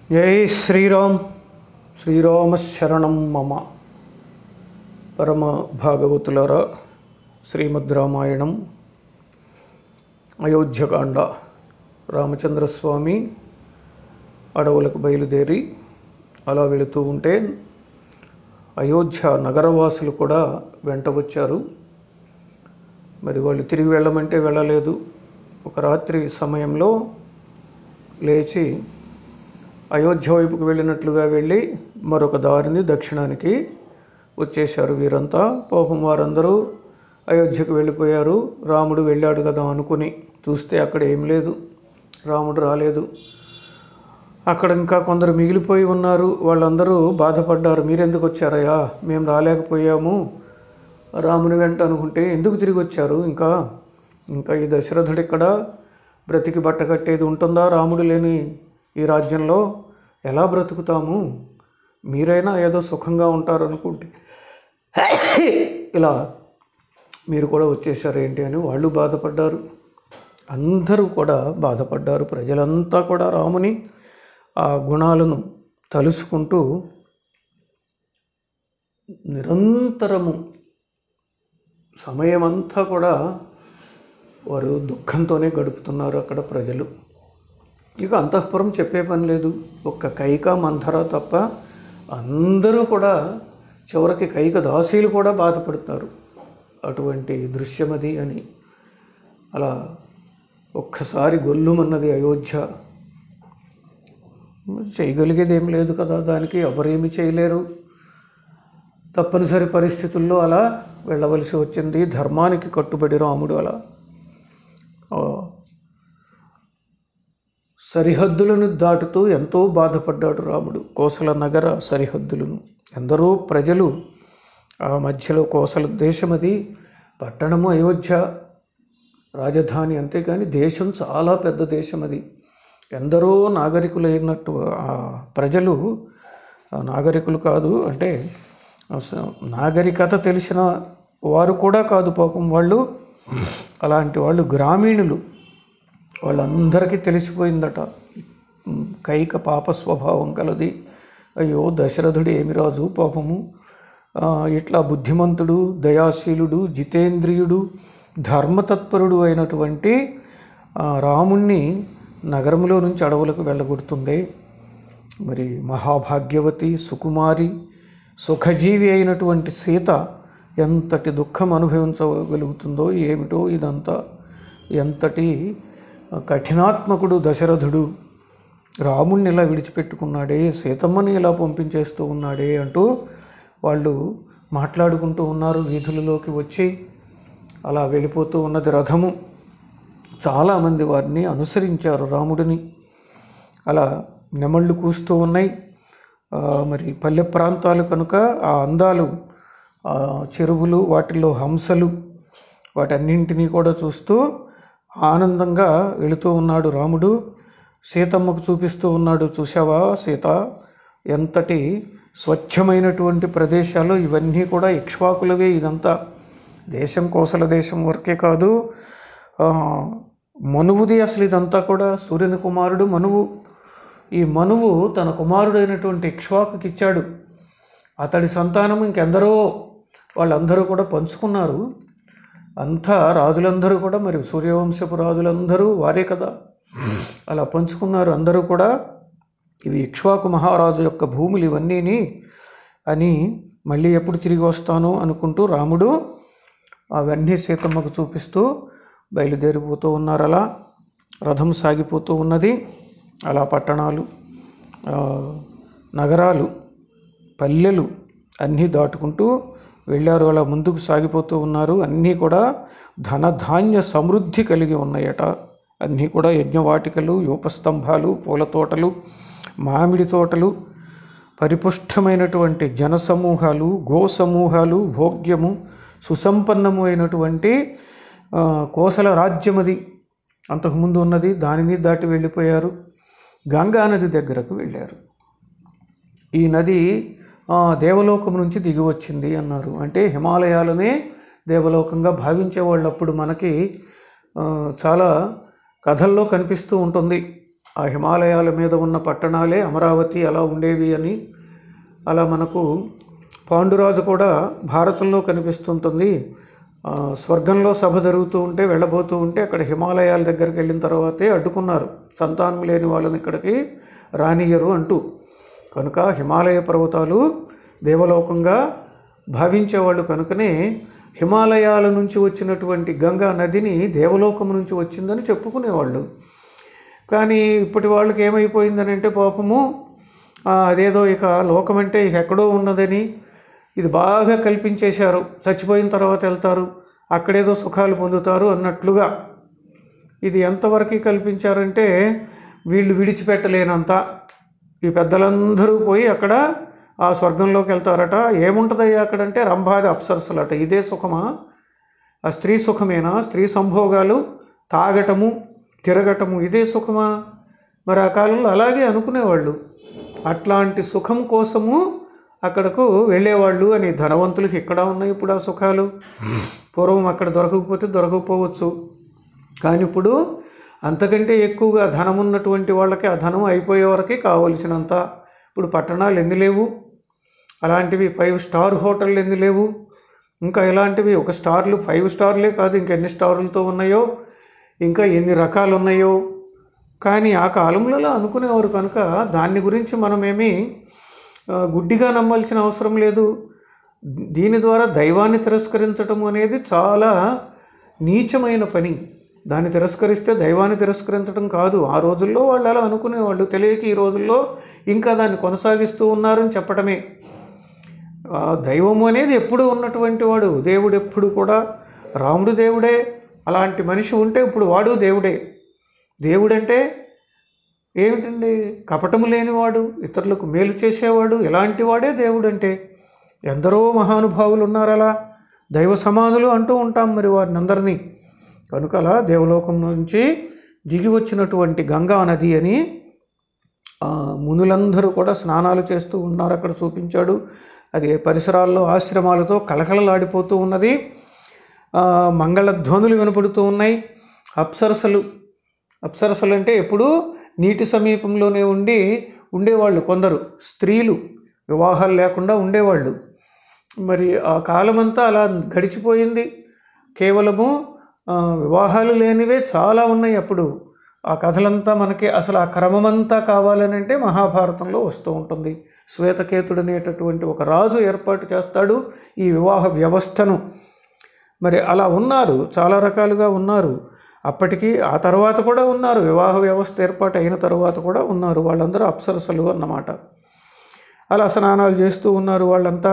జై శ్రీరామ్ శ్రీరామ శరణం మమ పరమ భాగవతులారా శ్రీమద్ రామాయణం అయోధ్యకాండ రామచంద్రస్వామి అడవులకు బయలుదేరి అలా వెళుతూ ఉంటే అయోధ్య నగరవాసులు కూడా వెంట వచ్చారు మరి వాళ్ళు తిరిగి వెళ్ళమంటే వెళ్ళలేదు ఒక రాత్రి సమయంలో లేచి అయోధ్య వైపుకు వెళ్ళినట్లుగా వెళ్ళి మరొక దారిని దక్షిణానికి వచ్చేశారు వీరంతా పాపం వారందరూ అయోధ్యకు వెళ్ళిపోయారు రాముడు వెళ్ళాడు కదా అనుకుని చూస్తే అక్కడ ఏం లేదు రాముడు రాలేదు అక్కడ ఇంకా కొందరు మిగిలిపోయి ఉన్నారు వాళ్ళందరూ బాధపడ్డారు మీరెందుకు వచ్చారయ్యా మేము రాలేకపోయాము రాముని వెంట అనుకుంటే ఎందుకు తిరిగి వచ్చారు ఇంకా ఇంకా ఈ దశరథుడు ఇక్కడ బ్రతికి బట్టకట్టేది ఉంటుందా రాముడు లేని ఈ రాజ్యంలో ఎలా బ్రతుకుతాము మీరైనా ఏదో సుఖంగా ఉంటారు అనుకుంటే ఇలా మీరు కూడా వచ్చేసారు ఏంటి అని వాళ్ళు బాధపడ్డారు అందరూ కూడా బాధపడ్డారు ప్రజలంతా కూడా రాముని ఆ గుణాలను తలుసుకుంటూ నిరంతరము సమయమంతా కూడా వారు దుఃఖంతోనే గడుపుతున్నారు అక్కడ ప్రజలు ఇక అంతఃపురం చెప్పే పని లేదు ఒక్క కైక మంథర తప్ప అందరూ కూడా చివరికి కైక దాసీలు కూడా బాధపడతారు అటువంటి దృశ్యమది అని అలా ఒక్కసారి గొల్లుమన్నది అయోధ్య చేయగలిగేది ఏం లేదు కదా దానికి ఎవరేమి చేయలేరు తప్పనిసరి పరిస్థితుల్లో అలా వెళ్ళవలసి వచ్చింది ధర్మానికి కట్టుబడి రాముడు అలా ఆ, సరిహద్దులను దాటుతూ ఎంతో బాధపడ్డాడు రాముడు కోసల నగర సరిహద్దులను ఎందరో ప్రజలు ఆ మధ్యలో కోసల దేశం అది పట్టణము అయోధ్య రాజధాని అంతేకాని దేశం చాలా పెద్ద దేశం అది ఎందరో నాగరికులైనట్టు ఆ ప్రజలు ఆ నాగరికులు కాదు అంటే అస- నాగరికత తెలిసిన వారు కూడా కాదు పాపం వాళ్ళు అలాంటి వాళ్ళు గ్రామీణులు వాళ్ళందరికీ తెలిసిపోయిందట ఉమ్, కైక పాప స్వభావం కలది అయ్యో దశరథుడు ఏమి రాజు పాపము ఆ, ఇట్లా బుద్ధిమంతుడు దయాశీలుడు జితేంద్రియుడు ధర్మతత్పరుడు అయినటువంటి ఆ, రాముణ్ణి నగరంలో నుంచి అడవులకు వెళ్ళగొడుతుంది మరి మహాభాగ్యవతి సుకుమారి సుఖజీవి అయినటువంటి సీత ఎంతటి దుఃఖం అనుభవించగలుగుతుందో ఏమిటో ఇదంతా ఎంతటి కఠినాత్మకుడు దశరథుడు రాముణ్ణి ఇలా విడిచిపెట్టుకున్నాడే సీతమ్మని ఇలా పంపించేస్తూ ఉన్నాడే అంటూ వాళ్ళు మాట్లాడుకుంటూ ఉన్నారు వీధులలోకి వచ్చి అలా వెళ్ళిపోతూ ఉన్నది రథము చాలామంది వారిని అనుసరించారు రాముడిని అలా నెమళ్ళు కూస్తూ ఉన్నాయి ఆ, మరి పల్లె ప్రాంతాలు కనుక ఆ అందాలు ఆ చెరువులు వాటిల్లో హంసలు వాటన్నింటినీ కూడా చూస్తూ ఆనందంగా వెళుతూ ఉన్నాడు రాముడు సీతమ్మకు చూపిస్తూ ఉన్నాడు చూసావా సీత ఎంతటి స్వచ్ఛమైనటువంటి ప్రదేశాలు ఇవన్నీ కూడా ఇక్ష్వాకులవే ఇదంతా దేశం కోసల దేశం వరకే కాదు ఆ, మనువుది అసలు ఇదంతా కూడా సూర్యుని కుమారుడు మనువు ఈ మనువు తన కుమారుడైనటువంటి ఇక్ష్వాకుకి ఇచ్చాడు అతడి సంతానం ఇంకెందరో వాళ్ళందరూ కూడా పంచుకున్నారు అంతా రాజులందరూ కూడా మరి సూర్యవంశపు రాజులందరూ వారే కదా అలా పంచుకున్నారు అందరూ కూడా ఇవి ఇక్ష్వాకు మహారాజు యొక్క భూములు ఇవన్నీని అని మళ్ళీ ఎప్పుడు తిరిగి వస్తాను అనుకుంటూ రాముడు అవన్నీ సీతమ్మకు చూపిస్తూ బయలుదేరిపోతూ ఉన్నారు అలా రథం సాగిపోతూ ఉన్నది అలా పట్టణాలు ఆ, నగరాలు పల్లెలు అన్నీ దాటుకుంటూ వెళ్ళారు అలా ముందుకు సాగిపోతూ ఉన్నారు అన్నీ కూడా ధనధాన్య సమృద్ధి కలిగి ఉన్నాయట అన్నీ కూడా యజ్ఞవాటికలు యూపస్తంభాలు పూల తోటలు మామిడి తోటలు పరిపుష్టమైనటువంటి జనసమూహాలు గో సమూహాలు భోగ్యము సుసంపన్నము అయినటువంటి ఆ, కోసల రాజ్యమది అంతకుముందు ఉన్నది దానిని దాటి వెళ్ళిపోయారు గంగా నది దగ్గరకు వెళ్ళారు ఈ నది ఆ, దేవలోకం నుంచి దిగి వచ్చింది అన్నారు అంటే హిమాలయాలనే దేవలోకంగా భావించేవాళ్ళు అప్పుడు మనకి ఆ, చాలా కథల్లో కనిపిస్తూ ఉంటుంది ఆ హిమాలయాల మీద ఉన్న పట్టణాలే అమరావతి అలా ఉండేవి అని అలా మనకు పాండురాజు కూడా భారతంలో కనిపిస్తుంటుంది ఆ, స్వర్గంలో సభ జరుగుతూ ఉంటే వెళ్ళబోతూ ఉంటే అక్కడ హిమాలయాల దగ్గరికి వెళ్ళిన తర్వాతే అడ్డుకున్నారు సంతానం లేని వాళ్ళని ఇక్కడికి రానియరు అంటూ కనుక హిమాలయ పర్వతాలు దేవలోకంగా భావించేవాళ్ళు కనుకనే హిమాలయాల నుంచి వచ్చినటువంటి గంగా నదిని దేవలోకం నుంచి వచ్చిందని చెప్పుకునేవాళ్ళు కానీ ఇప్పటి వాళ్ళకి ఏమైపోయిందని అంటే పాపము ఆ, అదేదో ఇక లోకం అంటే ఇక ఎక్కడో ఉన్నదని ఇది బాగా కల్పించేశారు చచ్చిపోయిన తర్వాత వెళ్తారు అక్కడేదో సుఖాలు పొందుతారు అన్నట్లుగా ఇది ఎంతవరకు కల్పించారంటే వీళ్ళు విడిచిపెట్టలేనంత ఈ పెద్దలందరూ పోయి అక్కడ ఆ స్వర్గంలోకి వెళ్తారట ఏముంటుందయ్యా అక్కడంటే రంభాది అప్సరసలట ఇదే సుఖమా ఆ స్త్రీ సుఖమేనా స్త్రీ సంభోగాలు తాగటము తిరగటము ఇదే సుఖమా మరి ఆ కాలంలో అలాగే అనుకునేవాళ్ళు అట్లాంటి సుఖం కోసము అక్కడకు వెళ్ళేవాళ్ళు అని ధనవంతులకి ఇక్కడ ఉన్నాయి ఇప్పుడు ఆ సుఖాలు పూర్వం అక్కడ దొరకకపోతే దొరకకపోవచ్చు కానీ ఇప్పుడు అంతకంటే ఎక్కువగా ధనం ఉన్నటువంటి వాళ్ళకి ఆ ధనం అయిపోయే వరకే కావలసినంత ఇప్పుడు పట్టణాలు ఎన్ని లేవు అలాంటివి ఫైవ్ స్టార్ హోటళ్ళు ఎన్ని లేవు ఇంకా ఇలాంటివి ఒక స్టార్లు ఫైవ్ స్టార్లే కాదు ఇంకెన్ని స్టార్లతో ఉన్నాయో ఇంకా ఎన్ని రకాలు ఉన్నాయో కానీ ఆ కాలంలో అలా అనుకునేవారు కనుక దాన్ని గురించి మనమేమి ఆ, గుడ్డిగా నమ్మాల్సిన అవసరం లేదు దీని ద్వారా దైవాన్ని తిరస్కరించటం అనేది చాలా నీచమైన పని దాన్ని తిరస్కరిస్తే దైవాన్ని తిరస్కరించడం కాదు ఆ రోజుల్లో వాళ్ళు అలా అనుకునేవాళ్ళు తెలియక ఈ రోజుల్లో ఇంకా దాన్ని కొనసాగిస్తూ ఉన్నారని చెప్పడమే ఆ దైవం అనేది ఎప్పుడు ఉన్నటువంటి వాడు దేవుడు ఎప్పుడు కూడా రాముడు దేవుడే అలాంటి మనిషి ఉంటే ఇప్పుడు వాడు దేవుడే దేవుడంటే ఏమిటండి కపటము లేనివాడు ఇతరులకు మేలు చేసేవాడు ఎలాంటి వాడే దేవుడు అంటే ఎందరో మహానుభావులు ఉన్నారు అలా దైవ సమానులు అంటూ ఉంటాం మరి వారిని అందరినీ కనుక అలా దేవలోకం నుంచి దిగి వచ్చినటువంటి గంగా నది అని ఆ, మునులందరూ కూడా స్నానాలు చేస్తూ ఉన్నారు అక్కడ చూపించాడు అది పరిసరాల్లో ఆశ్రమాలతో కలకలలాడిపోతూ ఉన్నది ఆ, మంగళధ్వనులు వినపడుతూ ఉన్నాయి అప్సరసలు అప్సరసలు అంటే ఎప్పుడూ నీటి సమీపంలోనే ఉండి ఉండేవాళ్ళు కొందరు స్త్రీలు వివాహాలు లేకుండా ఉండేవాళ్ళు మరి ఆ కాలమంతా అలా గడిచిపోయింది కేవలము ఆ, వివాహాలు లేనివే చాలా ఉన్నాయి అప్పుడు ఆ కథలంతా మనకి అసలు ఆ క్రమమంతా కావాలని అంటే మహాభారతంలో వస్తూ ఉంటుంది శ్వేతకేతుడు అనేటటువంటి ఒక రాజు ఏర్పాటు చేస్తాడు ఈ వివాహ వ్యవస్థను మరి అలా ఉన్నారు చాలా రకాలుగా ఉన్నారు అప్పటికి ఆ తర్వాత కూడా ఉన్నారు వివాహ వ్యవస్థ ఏర్పాటు అయిన తర్వాత కూడా ఉన్నారు వాళ్ళందరూ అప్సరసలు అన్నమాట అలా స్నానాలు చేస్తూ ఉన్నారు వాళ్ళంతా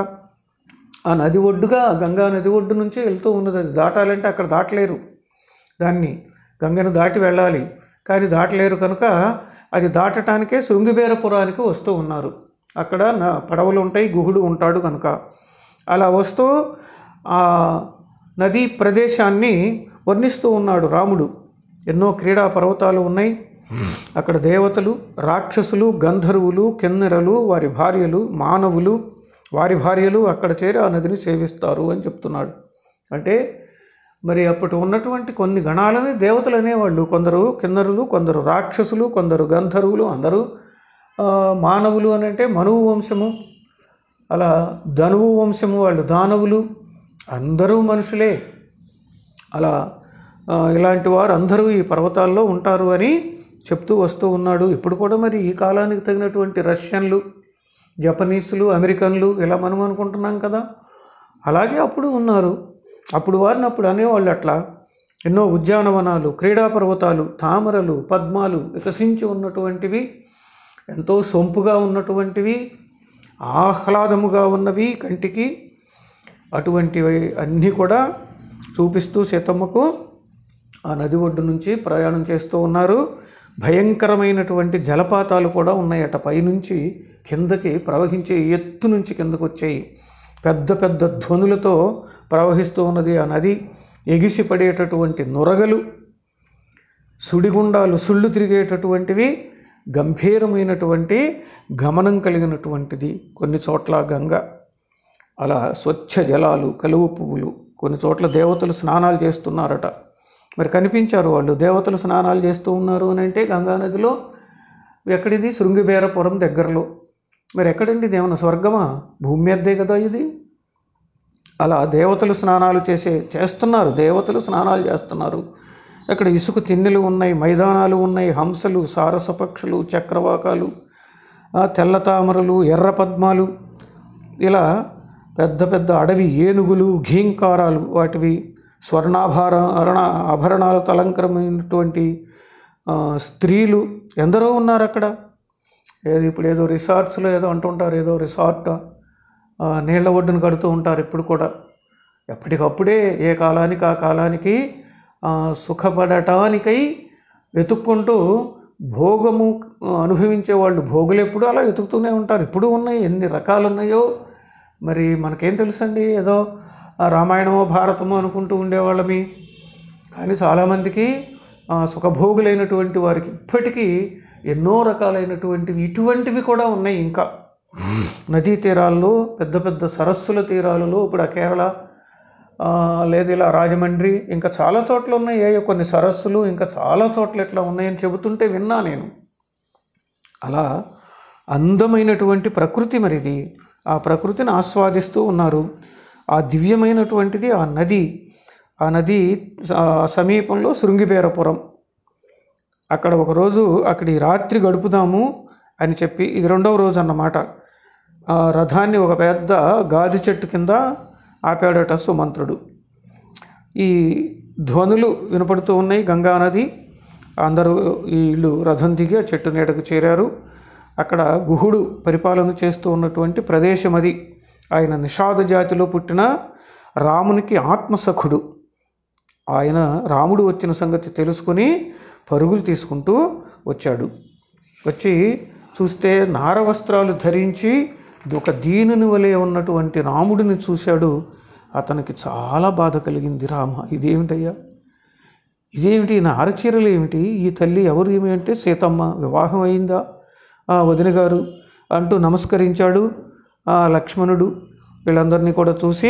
ఆ నది ఒడ్డుగా గంగా నది ఒడ్డు నుంచి వెళ్తూ ఉన్నది అది దాటాలంటే అక్కడ దాటలేరు దాన్ని గంగను దాటి వెళ్ళాలి కానీ దాటలేరు కనుక అది దాటటానికే శృంగిబేరపురానికి వస్తూ ఉన్నారు అక్కడ నా పడవలు ఉంటాయి గుహుడు ఉంటాడు కనుక అలా వస్తూ ఆ నదీ ప్రదేశాన్ని వర్ణిస్తూ ఉన్నాడు రాముడు ఎన్నో క్రీడా పర్వతాలు ఉన్నాయి అక్కడ దేవతలు రాక్షసులు గంధర్వులు కిన్నెరలు వారి భార్యలు మానవులు వారి భార్యలు అక్కడ చేరి ఆ నదిని సేవిస్తారు అని చెప్తున్నాడు అంటే మరి అప్పటి ఉన్నటువంటి కొన్ని గణాలని దేవతలు అనేవాళ్ళు కొందరు కిన్నరులు కొందరు రాక్షసులు కొందరు గంధర్వులు అందరూ ఆ, మానవులు అని అంటే మనువు వంశము అలా ధనువు వంశము వాళ్ళు దానవులు అందరూ మనుషులే అలా ఆ, ఇలాంటి వారు అందరూ ఈ పర్వతాల్లో ఉంటారు అని చెప్తూ వస్తూ ఉన్నాడు ఇప్పుడు కూడా మరి ఈ కాలానికి తగినటువంటి రష్యన్లు జపనీసులు అమెరికన్లు ఇలా మనం అనుకుంటున్నాం కదా అలాగే అప్పుడు ఉన్నారు అప్పుడు వారిని అప్పుడు అనేవాళ్ళు అట్లా ఎన్నో ఉద్యానవనాలు క్రీడా పర్వతాలు తామరలు పద్మాలు వికసించి ఉన్నటువంటివి ఎంతో సొంపుగా ఉన్నటువంటివి ఆహ్లాదముగా ఉన్నవి కంటికి అటువంటివి అన్నీ కూడా చూపిస్తూ సీతమ్మకు ఆ నది ఒడ్డు నుంచి ప్రయాణం చేస్తూ ఉన్నారు భయంకరమైనటువంటి జలపాతాలు కూడా ఉన్నాయట పైనుంచి కిందకి ప్రవహించే ఎత్తు నుంచి కిందకు వచ్చాయి పెద్ద పెద్ద ధ్వనులతో ప్రవహిస్తూ ఉన్నది ఆ నది ఎగిసి పడేటటువంటి నొరగలు సుడిగుండాలు సుళ్ళు తిరిగేటటువంటివి గంభీరమైనటువంటి గమనం కలిగినటువంటిది కొన్ని చోట్ల గంగ అలా స్వచ్ఛ జలాలు కలువ పువ్వులు కొన్ని చోట్ల దేవతలు స్నానాలు చేస్తున్నారట మరి కనిపించారు వాళ్ళు దేవతలు స్నానాలు చేస్తూ ఉన్నారు అని అంటే గంగా నదిలో ఎక్కడిది శృంగిబేరపురం దగ్గరలో మరి ఎక్కడండి ఇది ఏమన్నా స్వర్గమా భూమి మీదే కదా ఇది అలా దేవతలు స్నానాలు చేసే చేస్తున్నారు దేవతలు స్నానాలు చేస్తున్నారు అక్కడ ఇసుక తిన్నెలు ఉన్నాయి మైదానాలు ఉన్నాయి హంసలు సారస పక్షులు చక్రవాకాలు ఆ, తెల్ల తామరలు ఎర్ర పద్మాలు ఇలా పెద్ద పెద్ద అడవి ఏనుగులు ఘీంకారాలు వాటివి స్వర్ణాభార అరణ ఆభరణాలతో అలంకరమైనటువంటి ఆ, స్త్రీలు ఎందరో ఉన్నారు అక్కడ ఏదో ఇప్పుడు ఏదో రిసార్ట్స్లో ఏదో అంటుంటారు ఏదో రిసార్ట్ ఆ, నీళ్ల ఒడ్డును కడుతూ ఉంటారు ఇప్పుడు కూడా ఎప్పటికప్పుడే ఏ కాలానికి ఆ కాలానికి ఆ, సుఖపడటానికై వెతుక్కుంటూ భోగము ఆ, అనుభవించే వాళ్ళు భోగులు ఎప్పుడు అలా వెతుకుతూనే ఉంటారు ఇప్పుడు ఉన్నాయి ఎన్ని రకాలు ఉన్నాయో మరి మనకేం తెలుసండి ఏదో ఆ, రామాయణమో భారతమో అనుకుంటూ ఉండేవాళ్ళమి కానీ చాలామందికి ఆ, సుఖభోగులైనటువంటి వారికి ఇప్పటికీ ఎన్నో రకాలైనటువంటివి ఇటువంటివి కూడా ఉన్నాయి ఇంకా నదీ తీరాల్లో పెద్ద పెద్ద సరస్సుల తీరాలలో ఇప్పుడు ఆ కేరళ ఆ, లేదు ఇలా రాజమండ్రి ఇంకా చాలా చోట్ల ఉన్నాయి ఏ కొన్ని సరస్సులు ఇంకా చాలా చోట్ల ఇట్లా ఉన్నాయని చెబుతుంటే విన్నా నేను అలా అందమైనటువంటి ప్రకృతి మరిది ఆ ప్రకృతిని ఆస్వాదిస్తూ ఉన్నారు ఆ దివ్యమైనటువంటిది ఆ నది ఆ నది ఆ సమీపంలో శృంగిబేరపురం అక్కడ ఒకరోజు అక్కడి రాత్రి గడుపుదాము అని చెప్పి ఇది రెండవ రోజు అన్నమాట ఆ రథాన్ని ఒక పెద్ద గాది చెట్టు కింద ఆపాడట సుమంత్రుడు ఈ ధ్వనులు వినపడుతూ ఉన్నాయి గంగా నది అందరూ ఈ ఇల్లు రథం దిగి ఆ చెట్టు నీడకు చేరారు అక్కడ గుహుడు పరిపాలన చేస్తూ ఉన్నటువంటి ప్రదేశం అది ఆయన నిషాద జాతిలో పుట్టిన రామునికి ఆత్మసఖుడు ఆయన రాముడు వచ్చిన సంగతి తెలుసుకుని పరుగులు తీసుకుంటూ వచ్చాడు వచ్చి చూస్తే నార వస్త్రాలు ధరించి ఒక దీనుని వలె ఉన్నటువంటి రాముడిని చూశాడు అతనికి చాలా బాధ కలిగింది రామ ఇదేమిటయ్యా ఇదేమిటి నా అరచీరలు ఏమిటి ఈ తల్లి ఎవరు ఏమి అంటే సీతమ్మ వివాహం అయిందా ఆ వదిన గారు అంటూ నమస్కరించాడు ఆ లక్ష్మణుడు వీళ్ళందరినీ కూడా చూసి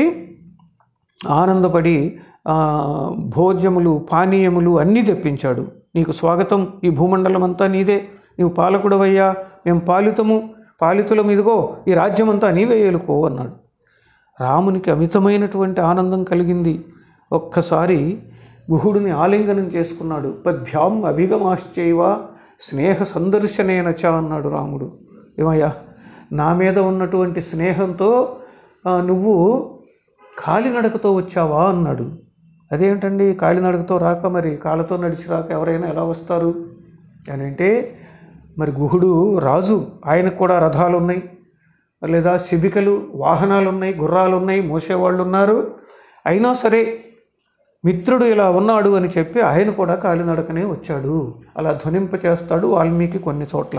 ఆనందపడి ఆ, భోజ్యములు పానీయములు అన్నీ తెప్పించాడు నీకు స్వాగతం ఈ భూమండలం అంతా నీదే నీవు పాలకుడవయ్యా మేము పాలితము పాలితులం ఇదిగో ఈ రాజ్యమంతా నీవే ఏలుకో అన్నాడు రామునికి అమితమైనటువంటి ఆనందం కలిగింది ఒక్కసారి గుహుడిని ఆలింగనం చేసుకున్నాడు పద్భ్యాం అభిగమాశ్చైవ స్నేహ సందర్శనేన చ అన్నాడు రాముడు ఏమయ్యా నా మీద ఉన్నటువంటి స్నేహంతో ఆ, నువ్వు కాలినడకతో వచ్చావా అన్నాడు అదేంటండి కాలినడకతో రాక మరి కాళ్ళతో నడిచి రాక ఎవరైనా ఎలా వస్తారు అని అంటే మరి గుహుడు రాజు ఆయనకు కూడా రథాలు ఉన్నాయి లేదా శిబికలు వాహనాలు ఉన్నాయి గుర్రాలు ఉన్నాయి మోసేవాళ్ళు ఉన్నారు అయినా సరే మిత్రుడు ఇలా ఉన్నాడు అని చెప్పి ఆయన కూడా కాలినడకనే వచ్చాడు అలా ధ్వనింపచేస్తాడు వాల్మీకి కొన్ని చోట్ల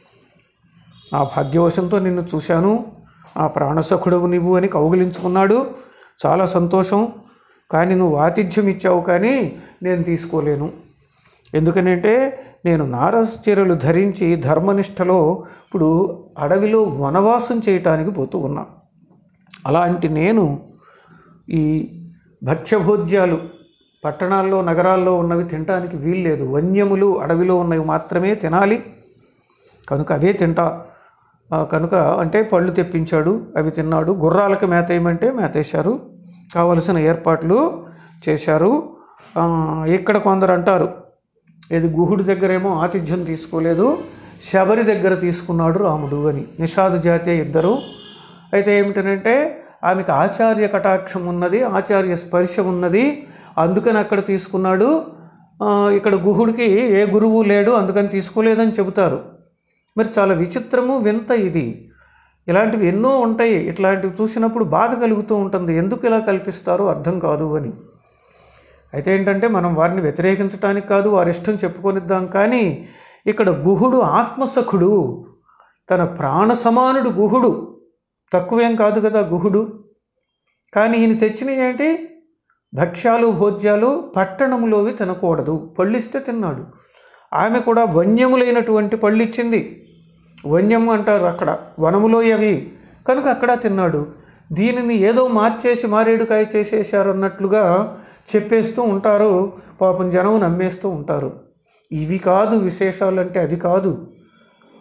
నా భాగ్యవశంతో నిన్ను చూశాను ఆ ప్రాణసఖుడవు నీవు అని కౌగిలించుకున్నాడు చాలా సంతోషం కానీ నువ్వు ఆతిథ్యం ఇచ్చావు కానీ నేను తీసుకోలేను ఎందుకనంటే నేను నారస్ చీరలు ధరించి ధర్మనిష్టలో ఇప్పుడు అడవిలో వనవాసం చేయటానికి పోతూ ఉన్నా అలాంటి నేను ఈ భక్ష్యభోజ్యాలు పట్టణాల్లో నగరాల్లో ఉన్నవి తినటానికి వీల్లేదు వన్యములు అడవిలో ఉన్నవి మాత్రమే తినాలి కనుక అవే తింటా ఆ, కనుక అంటే పళ్ళు తెప్పించాడు అవి తిన్నాడు గుర్రాలకు మేత వేయమంటే మేత వేశారు కావలసిన ఏర్పాట్లు చేశారు ఆ, ఇక్కడ కొందరు అంటారు ఇది గుహుడి దగ్గరేమో ఆతిథ్యం తీసుకోలేదు శబరి దగ్గర తీసుకున్నాడు రాముడు అని నిషాద జాతి ఇద్దరు అయితే ఏమిటనంటే ఆమెకు ఆచార్య కటాక్షం ఉన్నది ఆచార్య స్పర్శ ఉన్నది అందుకని అక్కడ తీసుకున్నాడు ఆ, ఇక్కడ గుహుడికి ఏ గురువు లేడు అందుకని తీసుకోలేదని చెబుతారు మరి చాలా విచిత్రము వింత ఇది ఇలాంటివి ఎన్నో ఉంటాయి ఇట్లాంటివి చూసినప్పుడు బాధ కలుగుతూ ఉంటుంది ఎందుకు ఇలా కల్పిస్తారో అర్థం కాదు అని అయితే ఏంటంటే మనం వారిని వ్యతిరేకించడానికి కాదు వారి ఇష్టం చెప్పుకొనిద్దాం కానీ ఇక్కడ గుహుడు ఆత్మసఖుడు తన ప్రాణ సమానుడు గుహుడు తక్కువేం కాదు కదా గుహుడు కానీ ఈయన తెచ్చినవి ఏంటి భక్ష్యాలు భోజ్యాలు పట్టణములోవి తినకూడదు పళ్ళిస్తే తిన్నాడు ఆమె కూడా వన్యములైనటువంటి పళ్ళు ఇచ్చింది వన్యము అంటారు అక్కడ వనములో అవి కనుక అక్కడ తిన్నాడు దీనిని ఏదో మార్చేసి మారేడుకాయ చేసేసారు అన్నట్లుగా చెప్పేస్తూ ఉంటారు పాపం జనం నమ్మేస్తూ ఉంటారు ఇవి కాదు విశేషాలు అంటే అవి కాదు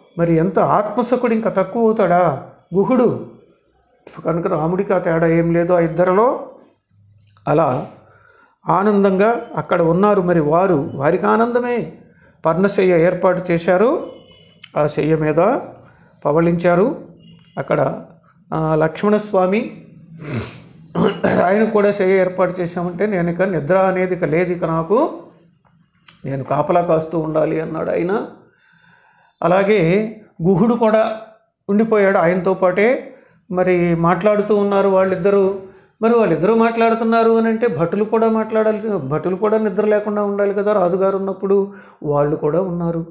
మరి ఎంత ఆత్మసకుడు ఇంకా తక్కువ అవుతాడా గుహుడు కనుక రాముడికి ఆ తేడా ఏం లేదు ఆ ఇద్దరిలో అలా ఆనందంగా అక్కడ ఉన్నారు మరి వారు వారికి ఆనందమే పర్ణశయ్య ఏర్పాటు చేశారు ఆ శయ్య మీద పవళించారు అక్కడ ఆ, లక్ష్మణస్వామి ఆయన కూడా శయ్య ఏర్పాటు చేశామంటే నేను ఇక నిద్ర అనేది ఇక లేదు ఇక నాకు నేను కాపలా కాస్తూ ఉండాలి అన్నాడు ఆయన అలాగే గుహుడు కూడా ఉండిపోయాడు ఆయనతో పాటే మరి మాట్లాడుతూ ఉన్నారు వాళ్ళిద్దరూ మరి వాళ్ళిద్దరూ మాట్లాడుతున్నారు అని అంటే భటులు కూడా మాట్లాడాలి భటులు కూడా నిద్ర లేకుండా ఉండాలి కదా రాజుగారు ఉన్నప్పుడు వాళ్ళు కూడా ఉన్నారు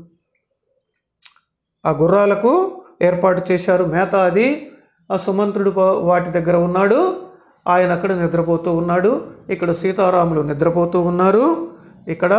ఆ గుర్రాలకు ఏర్పాటు చేశారు మేత అది ఆ సుమంత్రుడు పో- వాటి దగ్గర ఉన్నాడు ఆయన అక్కడ నిద్రపోతూ ఉన్నాడు ఇక్కడ సీతారాములు నిద్రపోతూ ఉన్నారు ఇక్కడ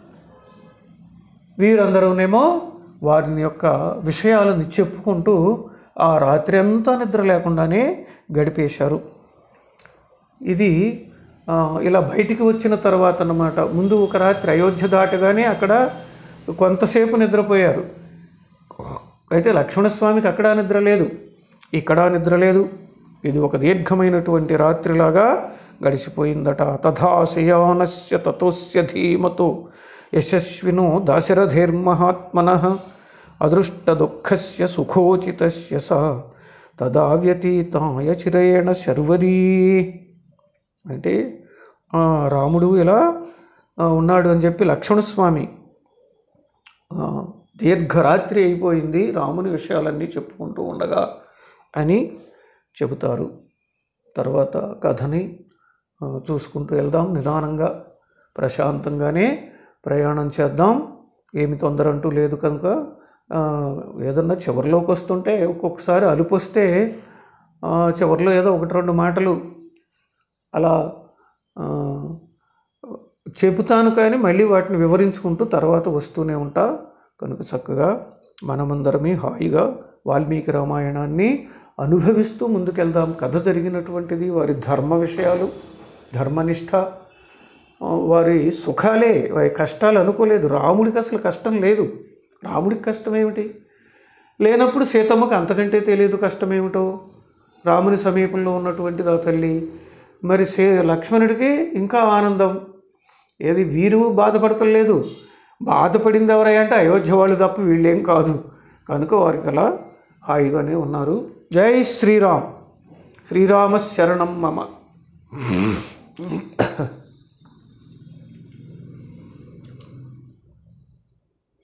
వీరందరూనేమో వారిని యొక్క విషయాలను చెప్పుకుంటూ ఆ రాత్రి అంతా నిద్ర లేకుండానే గడిపేశారు ఇది ఆ, ఇలా బయటికి వచ్చిన తర్వాత అన్నమాట ముందు ఒక రాత్రి అయోధ్య దాటగానే అక్కడ కొంతసేపు నిద్రపోయారు అయితే లక్ష్మణస్వామికి అక్కడ నిద్ర లేదు ఇక్కడ నిద్ర లేదు ఇది ఒక దీర్ఘమైనటువంటి రాత్రిలాగా గడిచిపోయిందట తథాశయానస్య తతోస్య ధీమతో యశస్వినో దాశరథేర్మహాత్మన అదృష్ట దుఃఖస్య సుఖోచితస్య స తదా వ్యతీతాయ చిరేణ శర్వరీ అంటే ఆ, రాముడు ఇలా ఆ, ఉన్నాడు అని చెప్పి లక్ష్మణస్వామి ఆ, దీర్ఘరాత్రి అయిపోయింది రాముని విషయాలన్నీ చెప్పుకుంటూ ఉండగా అని చెబుతారు తర్వాత కథని ఆ, చూసుకుంటూ వెళ్దాం నిదానంగా ప్రశాంతంగానే ప్రయాణం చేద్దాం ఏమి తొందర అంటూ లేదు కనుక ఆ, ఏదన్నా చివరిలోకి వస్తుంటే ఒక్కొక్కసారి అలుపు వస్తే ఆ, చివరిలో ఏదో ఒకటి రెండు మాటలు అలా ఆ, చెబుతాను కానీ మళ్ళీ వాటిని వివరించుకుంటూ తర్వాత వస్తూనే ఉంటా కనుక చక్కగా మనమందరమే హాయిగా వాల్మీకి రామాయణాన్ని అనుభవిస్తూ ముందుకెళ్దాం కథ జరిగినటువంటిది వారి ధర్మ విషయాలు ధర్మనిష్ట ఆ, వారి సుఖాలే వారి కష్టాలు అనుకోలేదు రాముడికి అసలు కష్టం లేదు రాముడికి కష్టం ఏమిటి లేనప్పుడు సీతమ్మకు అంతకంటే తెలియదు కష్టమేమిటో రాముని సమీపంలో ఉన్నటువంటిది ఆ తల్లి మరి సే లక్ష్మణుడికి ఇంకా ఆనందం ఏది వీరు బాధపడతలేదు బాధపడింది ఎవరై అంటే అయోధ్య వాళ్ళు తప్ప వీళ్ళేం కాదు కనుక వారికి అలా హాయిగానే ఉన్నారు జై శ్రీరామ్ శ్రీరామ శరణం మమ